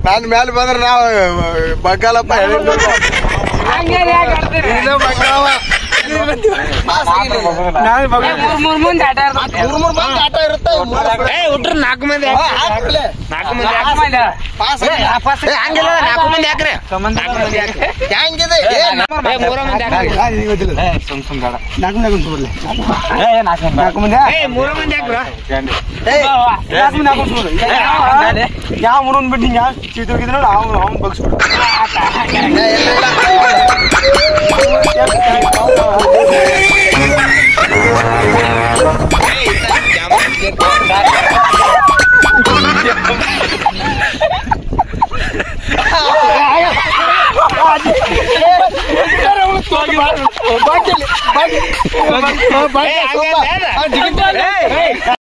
ನಾನ್ ಮೇಲೆ ಬಂದ್ರೆ ನಾವು ಬಗ್ಗಲ್ಲಪ್ಪ ಹೇಳಿದ್ದು ಇಲ್ಲೇ ಬಗ್ಗವ. ಪಾಸ್ ಆಗಿಲ್ಲ. ಮೂರ್ ಮೂರ್ ಮುಂದೆ ಆಟ ಮತ್ತ್ ಮೂರ್ ಮೂರ್ ಮಂದಿ ಆಟ ಇರುತ್ತೆ ಏ ಹುಟ್ರು ನಾಲ್ಕು ಮಂದಿ ಹಾ, ಹಾಕ್ರಿ. ಹಾಕ್ಬಿಡ್ಲೆ. ನಾಲ್ಕು ಮಂದಿ ಹಾಕ್ರಿ. ಪಾಸ್ ಆಗಿಲ್ಲ. ಏ, ಹಂಗಿಲ್ಲ ನಾಲ್ಕು ಮಂದಿ ಹಾಕ್ರಿ ನಾಲ್ಕು ಮಂದಿ ಹಾಕ್ರಿ ಹೆಂಗಿದೆ ಏ, ಏ, ಮೂರ ಮಂದಿ ಹಾಕ್ರಿ ನಾಲ್ಕು ಮಂದಿ ಏ ಮೂರ ಮಂದಿ ಹಾಕ್ರ ನಾಲ್ಕು ಮಂದಿ ಹಾಕೊಂಡು ಯಾವ ಮುರುನ್ ಬಿಟ್ಟು ಯಾವ ಚೀತ ಹೋಗಿದ್ರು ನೋಡು ಅವ್ನು ಅವ್ನು ಬಗ್ಸ್ಬಿಡು ಏ, ಇಲ್ಲ, ಇಲ್ಲ. ಏ, ಹಂಗಲ್ಲ. ಆ, ಜಿಗಿತ. ಏ,